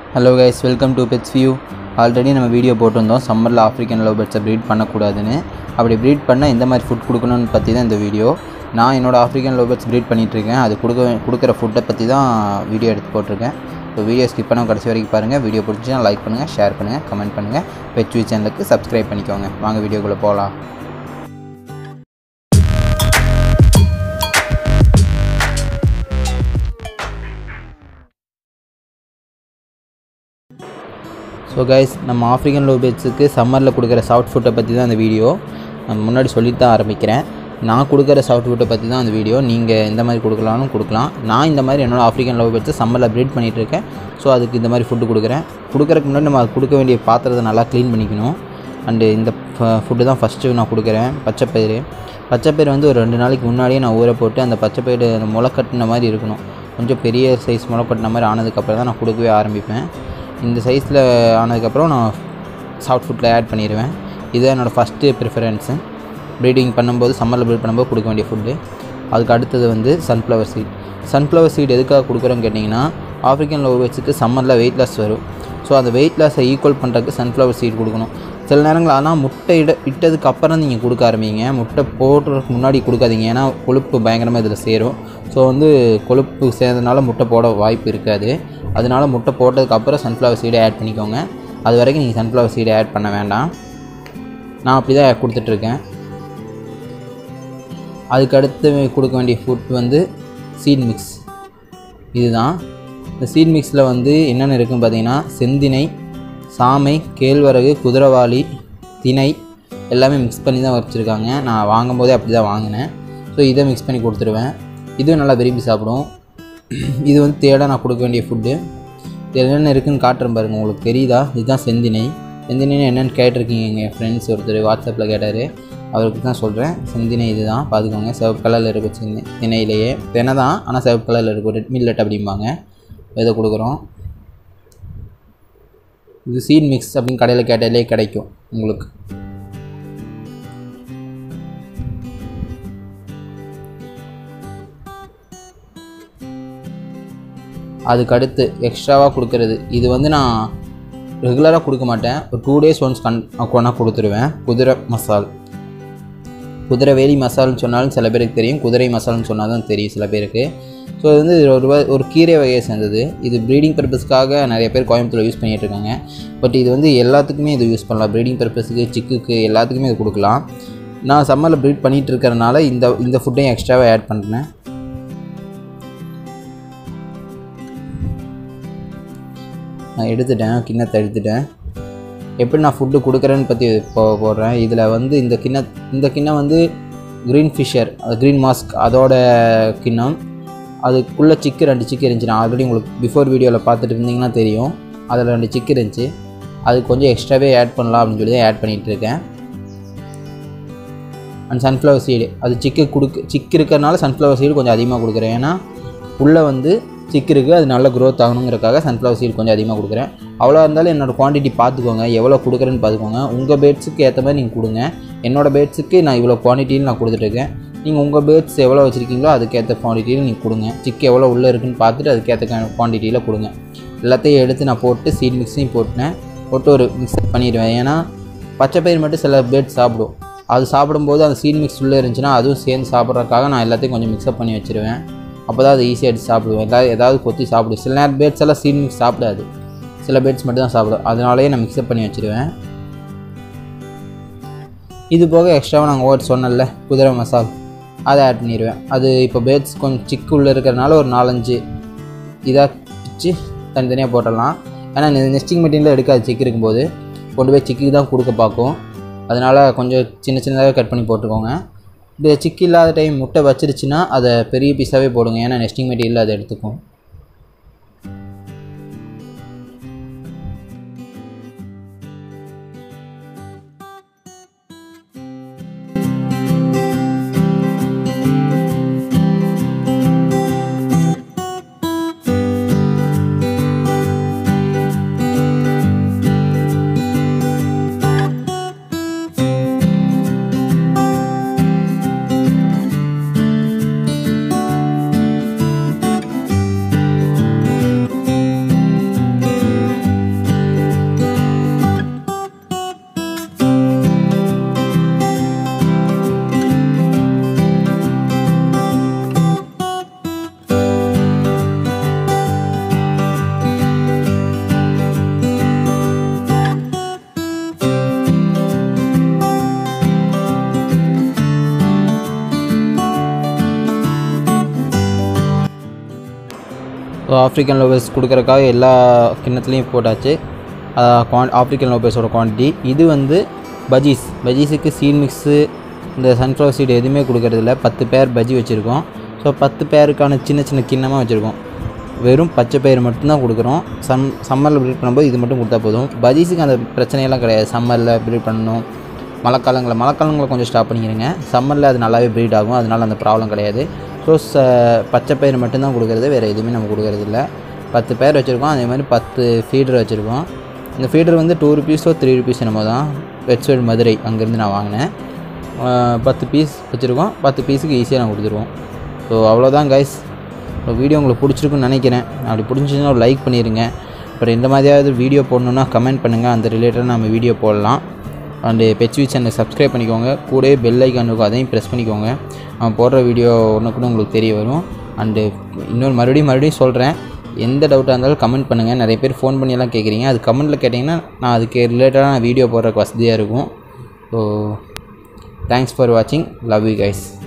hello guys welcome to pets view already நம்ம video போட்டிருந்தோம் சம்மரில் ஆஃப்ரிக்கன் லவ் பேர்ட்ஸை ப்ரீட் பண்ணக்கூடாதுன்னு அப்படி ப்ரீட் பண்ணால் எந்த மாதிரி ஃபுட் கொடுக்கணும்னு பற்றி தான் இந்த வீடியோ நான் என்னோடய ஆஃப்ரிக்கன் லவ் பேர்ட்ஸ் ப்ரீட் பண்ணிகிட்ருக்கேன் அது கொடுக்க கொடுக்குற ஃபுட்டை பற்றி தான் வீடியோ எடுத்து போட்டிருக்கேன் ஸோ வீடியோ ஸ்கிப் பண்ண கடைசி வரைக்கும் பாருங்கள் வீடியோ பிடிச்சினா லைக் பண்ணுங்கள் ஷேர் பண்ணுங்கள் கமெண்ட் பண்ணுங்கள் பெட் வியூ சேனலுக்கு சப்ஸ்கிரைப் பண்ணிக்கோங்க வாங்க வீடியோக்குள்ளே போகலாம் ஸோ கைஸ் நம்ம ஆஃப்ரிக்கன் லோ பேட்ஸுக்கு சம்மரில் கொடுக்குற சாஃப்ட் ஃபுட்டை பற்றி தான் அந்த வீடியோ நான் முன்னாடி சொல்லிட்டு தான் ஆரம்பிக்கிறேன் நான் கொடுக்குற சாஃப்ட் ஃபுட்டை பற்றி தான் அந்த வீடியோ நீங்கள் எந்த மாதிரி கொடுக்கலாம்னு கொடுக்கலாம் நான் இந்த மாதிரி என்னோடய ஆஃப்ரிக்கன் லவ் பேட்ஸை சம்மரில் ப்ரீட் பண்ணிகிட்டு இருக்கேன் ஸோ அதுக்கு இந்த மாதிரி ஃபுட்டு கொடுக்குறேன் கொடுக்குறதுக்கு முன்னாடி நம்ம அது கொடுக்க வேண்டிய பாத்திரத்தை நல்லா க்ளீன் பண்ணிக்கணும் அண்டு இந்த ஃபுட்டு தான் ஃபஸ்ட்டு நான் கொடுக்குறேன் பச்சைப்பயிறு பச்சைப்பயிறு வந்து ஒரு ரெண்டு நாளைக்கு முன்னாடியே நான் ஊற போட்டு அந்த பச்சைப்பயிறு அந்த முளை கட்டின மாதிரி இருக்கணும் கொஞ்சம் பெரிய சைஸ் முளை கட்டின மாதிரி ஆனதுக்கப்புறம் தான் நான் கொடுக்கவே ஆரம்பிப்பேன் இந்த சைஸில் ஆனதுக்கப்புறம் நான் சாஃப்ட் ஃபுட்டில் ஆட் பண்ணிடுவேன் இதுதான் என்னோடய ஃபஸ்ட்டு ப்ரிஃபரன்ஸு ப்ரீடிங் பண்ணும்போது சம்மரில் ப்ரீட் பண்ணும்போது கொடுக்க வேண்டிய ஃபுட்டு அதுக்கு அடுத்தது வந்து சன்ஃப்ளவர் சீட் சன்ஃப்ளவர் சீட் எதுக்காக கொடுக்குறோன்னு கேட்டிங்கன்னா ஆஃப்ரிக்கன் லவ் பேர்ட்ஸுக்கு சம்மரில் வெயிட் லாஸ் வரும் ஸோ அந்த வெயிட் லாஸை ஈக்குவல் பண்ணுறதுக்கு சன்ஃப்ளவர் சீட் கொடுக்கணும் சில நேரங்கள் ஆனால் முட்டை இட இட்டதுக்கு அப்புறம் நீங்கள் கொடுக்க ஆரம்பிங்க முட்டை போடுறதுக்கு முன்னாடி கொடுக்காதீங்க ஏன்னா கொழுப்பு பயங்கரமாக இதில் சேரும் ஸோ வந்து கொழுப்பு சேர்ந்ததுனால முட்டை போட வாய்ப்பு இருக்காது அதனால முட்டை போட்டதுக்கப்புறம் சன்ஃப்ளவர் சீடை ஆட் பண்ணிக்கோங்க அது வரைக்கும் நீங்கள் சன்ஃப்ளவர் சீடை ஆட் பண்ண வேண்டாம் நான் அப்படி தான் கொடுத்துட்ருக்கேன் அதுக்கு அடுத்து கொடுக்க வேண்டிய ஃபுட் வந்து சீட் மிக்ஸ் இதுதான் இந்த சீட் மிக்ஸில் வந்து என்னென்ன இருக்குன்னு பார்த்தீங்கன்னா செந்தினை சாமை கேழ்வரகு குதிரவாளி திணை எல்லாமே மிக்ஸ் பண்ணி தான் வச்சுருக்காங்க நான் வாங்கும்போதே அப்படி தான் வாங்கினேன் ஸோ இதை மிக்ஸ் பண்ணி கொடுத்துருவேன் இதுவும் நல்லா விரும்பி சாப்பிடும் இது வந்து தேட நான் கொடுக்க வேண்டிய ஃபுட்டு இது என்னென்ன இருக்குதுன்னு காட்டுறேன் பாருங்கள் உங்களுக்கு தெரியுதா இதுதான் செந்தினை செந்தினை என்னென்னு கேட்டிருக்கீங்க எங்கள் ஃப்ரெண்ட்ஸ் ஒருத்தர் வாட்ஸ்அப்பில் கேட்டார் அவருக்கு தான் சொல்கிறேன் செந்தினை இது தான் பார்த்துக்கோங்க சிவப்பு கலரில் இருக்கும் சின்ன திணையிலேயே தினை தான் ஆனால் சிவப்பு கலரில் இருக்கும் ரெட் மில்லட் அப்படிம்பாங்க இதை கொடுக்குறோம் இது சீட் மிக்ஸ் அப்படின்னு கடையில் கேட்டாலே கிடைக்கும் உங்களுக்கு அதுக்கு அடுத்து எக்ஸ்ட்ராவாக கொடுக்குறது இது வந்து நான் ரெகுலராக கொடுக்க மாட்டேன் ஒரு டூ டேஸ் ஒன்ஸ் கண் கொண்டா கொடுத்துருவேன் குதிரை மசால் குதிரை வேலி மசால்னு சொன்னாலும் சில பேருக்கு தெரியும் குதிரை மசால்னு சொன்னால் தான் தெரியும் சில பேருக்கு ஸோ இது வந்து ஒரு ஒரு கீரை வகையை சேர்ந்தது இது ப்ரீடிங் பர்பஸ்க்காக நிறைய பேர் கோயம்புத்தூர் யூஸ் பண்ணிகிட்டு இருக்காங்க பட் இது வந்து எல்லாத்துக்குமே இது யூஸ் பண்ணலாம் ப்ரீடிங் பர்பஸுக்கு சிக்குக்கு எல்லாத்துக்குமே இது கொடுக்கலாம் நான் சம்மரில் ப்ரீட் பண்ணிகிட்டு இருக்கிறனால இந்த இந்த ஃபுட்டையும் எக்ஸ்ட்ராவாக ஆட் பண்ணுறேன் நான் எடுத்துட்டேன் கிண்ணத்தை எடுத்துட்டேன் எப்படி நான் ஃபுட்டு கொடுக்குறேன்னு பற்றி இப்போ போடுறேன் இதில் வந்து இந்த கிண்ண இந்த கிண்ணம் வந்து க்ரீன் ஃபிஷர் அது க்ரீன் மாஸ்க் அதோட கிண்ணம் அதுக்குள்ளே சிக்கு ரெண்டு சிக்கு இருந்துச்சு நான் ஆல்ரெடி உங்களுக்கு பிஃபோர் வீடியோவில் பார்த்துட்டு இருந்தீங்கன்னா தெரியும் அதில் ரெண்டு சிக்கு இருந்துச்சு அது கொஞ்சம் எக்ஸ்ட்ராவே ஆட் பண்ணலாம் அப்படின்னு சொல்லி தான் ஆட் பண்ணிகிட்டு இருக்கேன் அண்ட் சன்ஃப்ளவர் சீடு அது சிக்கு கொடுக்கு சிக்கு இருக்கிறனால சன்ஃப்ளவர் சீடு கொஞ்சம் அதிகமாக கொடுக்குறேன் ஏன்னா உள்ளே வந்து சிக்கு இருக்குது அது நல்ல க்ரோத் ஆகணுங்கிறக்காக சன்ஃப்ளவர் சீட் கொஞ்சம் அதிகமாக கொடுக்குறேன் அவ்வளோ இருந்தாலும் என்னோடய குவான்டிட்டி பார்த்துக்கோங்க எவ்வளோ கொடுக்குறேன்னு பார்த்துக்கோங்க உங்கள் பேட்ஸுக்கு ஏற்ற மாதிரி நீங்கள் கொடுங்க என்னோடய பேட்ஸுக்கு நான் இவ்வளோ குவான்டிட்டியில் நான் கொடுத்துட்ருக்கேன் நீங்கள் உங்கள் பேட்ஸ் எவ்வளோ வச்சுருக்கீங்களோ அதுக்கேற்ற குவான்டிட்டியில் நீங்கள் கொடுங்க சிக்கு எவ்வளோ உள்ளே இருக்குன்னு பார்த்துட்டு அதுக்கேற்ற குவான்டிட்டியில் கொடுங்க எல்லாத்தையும் எடுத்து நான் போட்டு சீட் மிக்ஸையும் போட்டேன் போட்டு ஒரு மிக்ஸ் பண்ணிடுவேன் ஏன்னா பச்சை பயிர் மட்டும் சில பேட் சாப்பிடும் அது சாப்பிடும்போது அந்த சீட் மிக்ஸ் உள்ளே இருந்துச்சுன்னா அதுவும் சேர்ந்து சாப்பிட்றதுக்காக நான் எல்லாத்தையும் கொஞ்சம் மிக்ஸ்அப் பண்ணி வச்சுருவேன் அப்போ தான் அது ஈஸியாக எடுத்து சாப்பிடுவேன் எதாவது ஏதாவது கொத்தி சாப்பிடும் சில நேரம் பேட்ஸ் எல்லாம் சீட் மிக்ஸ் சாப்பிடாது சில பேட்ஸ் மட்டும் தான் சாப்பிடும் அதனாலேயே நான் மிக்ஸ்அப் பண்ணி வச்சுருவேன் இது போக எக்ஸ்ட்ராவாக நாங்கள் ஓட் சொன்னல குதிரை மசால் அதை ஆட் பண்ணிடுவேன் அது இப்போ பேட்ஸ் கொஞ்சம் சிக்கு உள்ளே இருக்கிறனால ஒரு நாலஞ்சு இதாக பிச்சு தனித்தனியாக போட்டுடலாம் ஏன்னா நெஸ்டிங் மெட்டீரியல் எடுக்காது சிக்கு இருக்கும்போது கொண்டு போய் சிக்கு தான் கொடுக்க பார்க்கும் அதனால் கொஞ்சம் சின்ன சின்னதாக கட் பண்ணி போட்டுக்கோங்க இது சிக்கு இல்லாத டைம் முட்டை வச்சிருச்சுன்னா அதை பெரிய பீஸாகவே போடுங்க ஏன்னா நெஸ்டிங் மெட்டீரியல் அதை எடுத்துக்கும் ஆஃப்ரிக்கன் லோபர்ஸ் கொடுக்குறக்காக எல்லா கிண்ணத்துலேயும் போட்டாச்சு குவான் ஆஃப்ரிக்கன் லோபர்ஸோட குவான்டிட்டி இது வந்து பஜ்ஜீஸ் பஜ்ஜீஸுக்கு சீட் மிக்ஸு இந்த சன்ஃப்ளவர் சீடு எதுவுமே கொடுக்கறதில்ல பத்து பேர் பஜ்ஜி வச்சுருக்கோம் ஸோ பத்து பேருக்கான சின்ன சின்ன கிண்ணமாக வச்சுருக்கோம் வெறும் பச்சை பயிர் மட்டும்தான் கொடுக்குறோம் சம் சம்மரில் ப்ரீட் பண்ணும்போது இது மட்டும் கொடுத்தா போதும் பஜ்ஜீஸுக்கு அந்த பிரச்சனையெல்லாம் கிடையாது சம்மரில் ப்ரீட் பண்ணணும் மழைக்காலங்களில் மழைக்காலங்களில் கொஞ்சம் ஸ்டாப் பண்ணிக்கிறேங்க சம்மரில் அது நல்லாவே ப்ரீட் ஆகும் அதனால் அந்த ப்ராப்ளம் கிடையாது ஸோ ச பச்சை பயிர் மட்டும்தான் கொடுக்குறது வேறு எதுவுமே நம்ம கொடுக்கறது இல்லை பத்து பேர் வச்சுருக்கோம் அதே மாதிரி பத்து ஃபீடர் வச்சுருக்கோம் இந்த ஃபீடர் வந்து டூ ருபீஸோ த்ரீ ருபீஸ் என்னமோ தான் வெட்ஸ்வேல் மதுரை அங்கேருந்து நான் வாங்கினேன் ஆஹ் பத்து பீஸ் வச்சுருக்கோம் பத்து பீஸுக்கு ஈஸியாக நான் கொடுத்துருவோம் ஸோ அவ்வளோதான் கைஸ் இப்போ வீடியோ உங்களுக்கு பிடிச்சிருக்குன்னு நினைக்கிறேன் அப்படி பிடிச்சிருந்தா ஒரு லைக் பண்ணிடுங்க அப்புறம் இந்த மாதிரியாவது வீடியோ போடணுன்னா கமெண்ட் பண்ணுங்கள் அந்த ரிலேட்டடாக நம்ம வீடியோ போடலாம் அண்டு பெச்வி சேனலை சப்ஸ்கிரைப் பண்ணிக்கோங்க கூடவே பெல் ஐக்கான் இருக்கும் அதையும் ப்ரெஸ் பண்ணிக்கோங்க அவன் போடுற வீடியோ ஒன்று கூட உங்களுக்கு தெரிய வரும் அண்டு இன்னொரு மறுபடியும் மறுபடியும் சொல்கிறேன் எந்த டவுட்டாக இருந்தாலும் கமெண்ட் பண்ணுங்கள் நிறைய பேர் ஃபோன் பண்ணி எல்லாம் கேட்குறீங்க அது கமெண்ட்டில் கேட்டிங்கன்னா நான் அதுக்கு ரிலேட்டடாக நான் வீடியோ போடுறதுக்கு வசதியாக இருக்கும் ஸோ தேங்க்ஸ் ஃபார் வாட்சிங் லவ் யூ கைஸ்